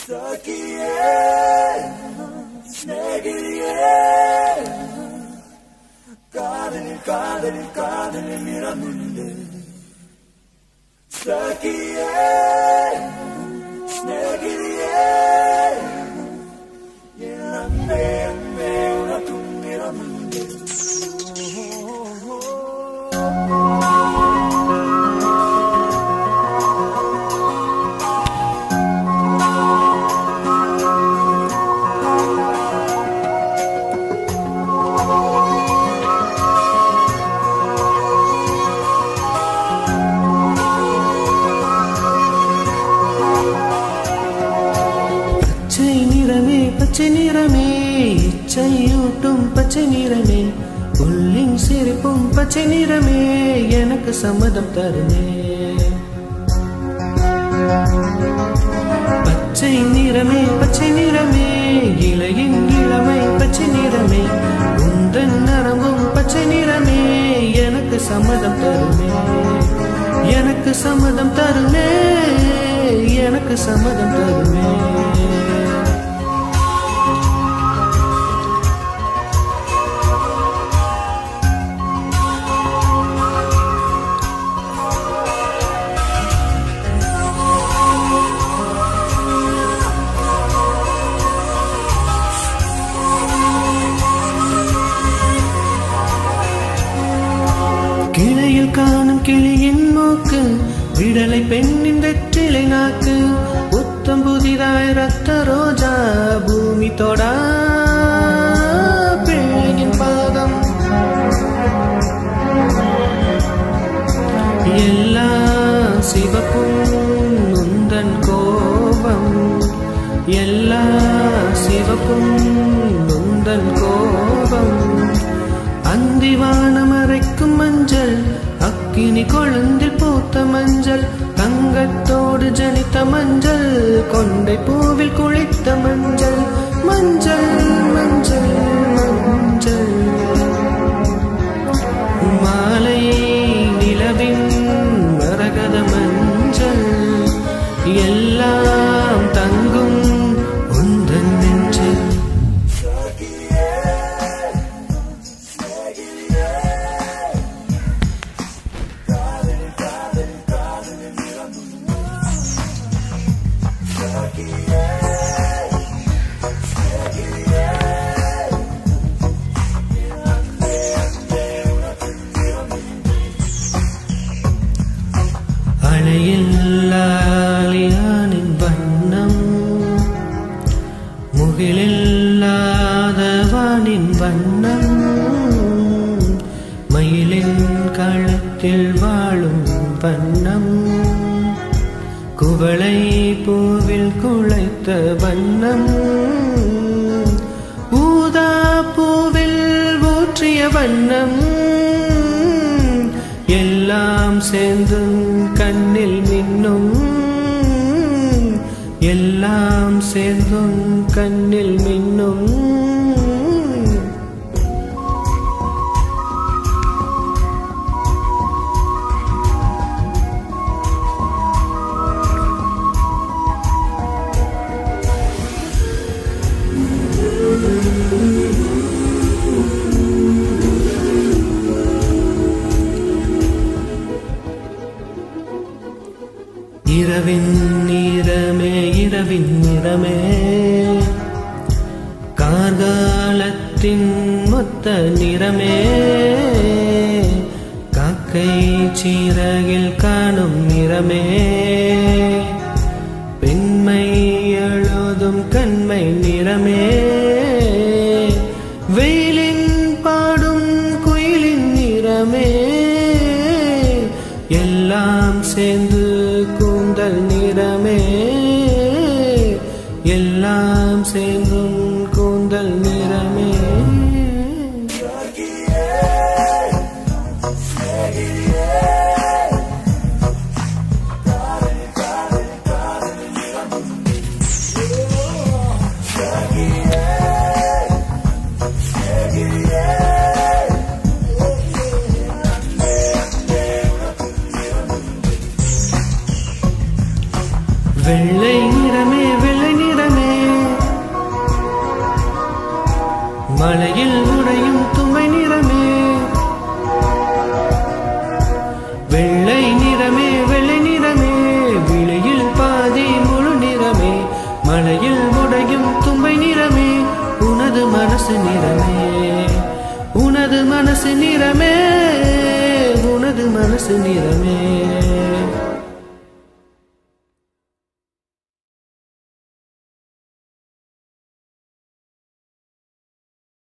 സഖിയേ സ്നേഹിയേ കാതലിൽ കാതലിൽ കാതലിൽ നിറമുണ്ട് സഖിയേ സ്നേഹിയേ N അമ്മേ അമ്മേ ഉണക്കും നിറമുണ്ട് பச்சை நிறமே பச்சை நிறமே இச்சையூட்டும் பச்சை நிறமே புல்லின் சிரிப்பும் பச்சை நிறமே எனக்கு சம்மதம் தருமே பச்சை நிறமே பச்சை நிறமே இலையின் இளமை பச்சை நிறமே உந்தன் நரம்பும் பச்சை நிறமே எனக்கு சம்மதம் தருமே எனக்கு சம்மதம் தருமே எனக்கு சம்மதம் தருமே கிளையில் காணும் கிளியின் மூக்கு விடலை பெண்ணின் வெற்றிலை நாக்கு புத்தம் புதிதாய் ரத்த ரோஜா பூமி தொடா பிள்ளையின் பாதம் எல்லா சிவப்பும் முந்தன் கோபம் எல்லா சிவப்பும் முந்தன் கோபம் அந்திவானம் அரைக்கும் மஞ்சள் அக்கினி கொழுந்தில் பூத்த மஞ்சள் தங்கத்தோடு ஜனித்த மஞ்சள் கொண்டை பூவில் குளித்த மஞ்சள் மஞ்சள் மஞ்சள் மஞ்சள் மாலை நிலவின் மரகத மஞ்சள் எல்லாம் தங்கும் உந்தன் நெஞ்சில் அணையில்லாலியானின் வண்ணம் முகிலில்லாத வானின் வண்ணம் மயிலின் களத்தில் வாழும் வண்ணம் குவளை பூவில் குழைத்த வண்ணம் ஊதா பூவில் ஊற்றிய வண்ணம் எல்லாம் சேர்ந்து கண்ணில் மின்னும் எல்லாம் சேர்ந்தும் கண்ணில் மின்னும் இரவின் நிறமே இரவின் நிறமே கார்காலத்தின் மொத்த நிறமே காக்கை சீரகில் காணும் நிறமே பெண்மை எழுதும் கண்மை நிறமே வெயிலின் பாடும் குயிலின் நிறமே எல்லாம் சேர்ந்து கூந்தல் நிறமே எல்லாம் சேர்ந்தும் கூந்தல் நிறமே Yeah. மழையில் உடையும் துமை நிறமே வெள்ளை நிறமே வெள்ளை நிறமே விழியில் பாதி முழு நிறமே மழையில் உடையும் தும்பை நிறமே உனது மனசு நிறமே உனது மனசு நிறமே உனது மனசு நிறமே